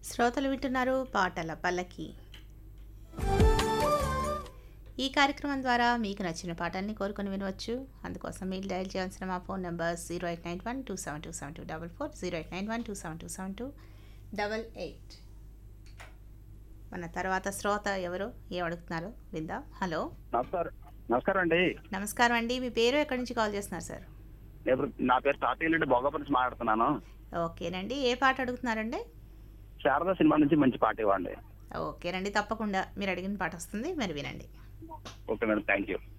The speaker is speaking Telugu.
శ్రోతలు వింటున్నారు పాటల పల్లకి ఈ కార్యక్రమం ద్వారా మీకు నచ్చిన పాటల్ని కోరుకొని వినవచ్చు అందుకోసం మీరు డయల్ చేయాల్సిన మా phone number zero eight nine one two seven two seven two double four zero eight nine one two seven two seven two double eight మన తర్వాత శ్రోత ఎవరు ఏం అడుగుతున్నారో విందాం హలో నమస్కారం నమస్కారం అండి నమస్కారం అండి మీ పేరు ఎక్కడి నుంచి కాల్ చేస్తున్నారు సార్ నేను నా పేరు తాతయ్య నుండి భోగాపురం నుంచి మాట్లాడుతున్నాను ఓకేనండి ఏ పాట అడుగుతున్నారండి శారదా సినిమా నుంచి మంచి పాట ఇవ్వండి ఓకేనండి తప్పకుండా మీరు అడిగిన పాట వస్తుంది మరి వినండి ఓకే మేడం థ్యాంక్ యూ